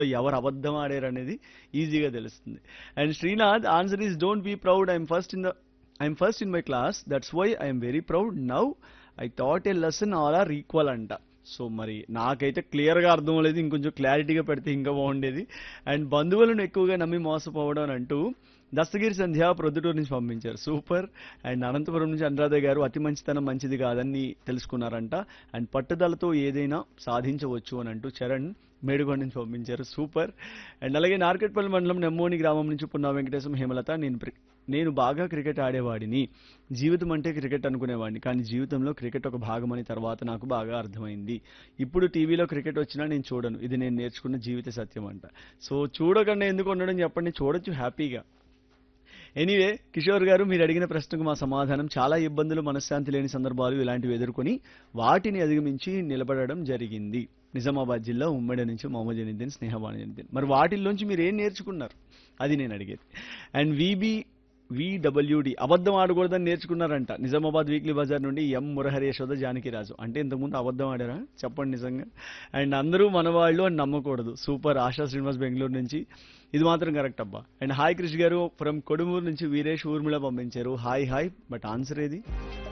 ఎవరు అబద్ధం ఆడారు అనేది ఈజీగా తెలుస్తుంది and Srinath answer is don't be proud I'm first in the I'm first in my class that's why I'm very proud now I thought a lesson all are equal అంట so మరి నాకైతే క్లియర్గా అర్థం లేదు ఇంకొంచెం క్లారిటీగా పెడితే ఇంకా బాగుండేది అండ్ బంధువులను ఎక్కువగా నమ్మి మోసపోవడం అని అంటూ దస్తగిరి సంధ్య ప్రొద్దుటూరు నుంచి పంపించారు సూపర్ అండ్ అనంతపురం నుంచి అనురాధ గారు అతి మంచితనం మంచిది కాదని తెలుసుకున్నారంట అండ్ పట్టుదలతో ఏదైనా సాధించవచ్చు అని అంటూ చరణ్ మేడుగొండ నుంచి పంపించారు సూపర్ అండ్ అలాగే నార్కెట్పల్లి మండలం నెమ్మోని గ్రామం నుంచి పున్నా వెంకటేశం హేమలత నేను ప్రి- నేను బాగా క్రికెట్ ఆడేవాడిని జీవితం అంటే క్రికెట్ అనుకునేవాడిని కానీ జీవితంలో క్రికెట్ ఒక భాగమని తర్వాత నాకు బాగా అర్థమైంది ఇప్పుడు టీవీలో క్రికెట్ వచ్చినా నేను చూడను ఇది నేను నేర్చుకున్న జీవిత సత్యం అంట సో చూడకుండా ఎందుకు ఉండడం చెప్పండి చూడొచ్చు హ్యాపీగా ఎనీవే కిషోర్ గారు మీరు అడిగిన ప్రశ్నకు మా సమాధానం చాలా ఇబ్బందులు మనశ్శాంతి లేని సందర్భాలు ఇలాంటివి ఎదుర్కొని వాటిని అధిగమించి నిలబడడం జరిగింది నిజామాబాద్ జిల్లా ఉమ్మడి నుంచి మొహమ్మద్ జనీద్దీన్ స్నేహబాను జనీద్దీన్ మరి వాటిల్లోంచి మీరు ఏం నేర్చుకున్నారు అది నేను అడిగేది అండ్ వీబీ విడబ్ల్యూడి అబద్ధం ఆడకూడదని నేర్చుకున్నారంట నిజామాబాద్ వీక్లీ బజార్ నుండి ఎం మురహరి యశోద జానకిరాజు అంటే ఇంతకుముందు అబద్ధం ఆడారా చెప్పండి నిజంగా అండ్ అందరూ మనవాళ్ళు అని నమ్మకూడదు సూపర్ ఆశా శ్రీనివాస్ బెంగళూరు నుంచి ఇది మాత్రం కరెక్ట్ అబ్బా అండ్ హాయ్ కృష్ గారు ఫ్రమ్ కొడుమూరు నుంచి వీరేష్ ఊర్మిళ పంపించారు హాయ్ హాయ్ బట్ ఆన్సర్ ఏది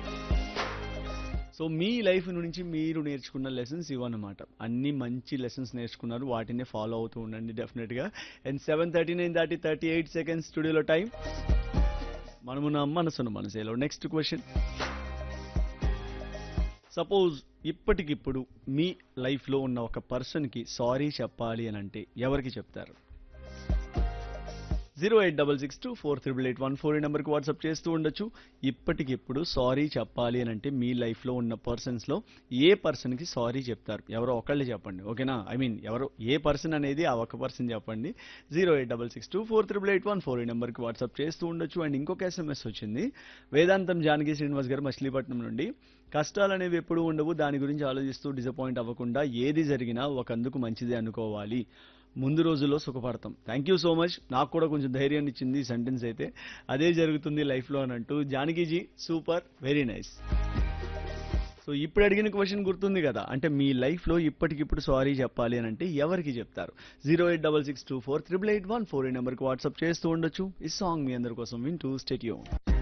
సో మీ లైఫ్ నుంచి మీరు నేర్చుకున్న లెసన్స్ ఇవన్నమాట అన్ని మంచి లెసన్స్ నేర్చుకున్నారు వాటిని ఫాలో అవుతూ ఉండండి డెఫినెట్గా and seven thirty nine thirty thirty eight seconds స్టూడియోలో టైం మనము నా మనసును మనసేలో నెక్స్ట్ క్వశ్చన్ సపోజ్ ఇప్పటికిప్పుడు మీ లైఫ్లో ఉన్న ఒక పర్సన్కి సారీ చెప్పాలి అని అంటే ఎవరికి చెప్తారు zero eight double six two four triple eight one four ఈ నెంబర్కి వాట్సాప్ చేస్తూ ఉండొచ్చు ఇప్పటికిప్పుడు సారీ చెప్పాలి అని అంటే మీ లైఫ్లో ఉన్న పర్సన్స్లో ఏ పర్సన్కి సారీ చెప్తారు ఎవరో ఒకళ్ళే చెప్పండి ఓకేనా ఐ మీన్ ఎవరో ఏ పర్సన్ అనేది ఆ ఒక పర్సన్ చెప్పండి zero eight double six two four triple eight one four ఈ నెంబర్కి వాట్సాప్ చేస్తూ ఉండొచ్చు అండ్ ఇంకొక ఎస్ఎంఎస్ వచ్చింది వేదాంతం జానకి శ్రీనివాస్ గారు మచిలీపట్నం నుండి కష్టాలు అనేవి ఎప్పుడూ ఉండవు దాని గురించి ఆలోచిస్తూ డిసప్పాయింట్ అవ్వకుండా ఏది జరిగినా ఒకందుకు మంచిదే అనుకోవాలి ముందు రోజుల్లో సుఖపడతాం థ్యాంక్ యూ సో మచ్ నాకు కూడా కొంచెం ధైర్యాన్ని ఇచ్చింది ఈ సెంటెన్స్ అయితే అదే జరుగుతుంది లైఫ్లో అని అంటూ జానకీజీ సూపర్ వెరీ నైస్ సో ఇప్పుడు అడిగిన క్వశ్చన్ గుర్తుంది కదా అంటే మీ లైఫ్లో ఇప్పటికిప్పుడు సారీ చెప్పాలి అని అంటే ఎవరికి చెప్తారు zero eight double six two four triple eight one four ఈ నెంబర్కి వాట్సాప్ చేస్తూ ఉండొచ్చు ఈ సాంగ్ మీ అందరి కోసం వింటూ స్టేట్యూన్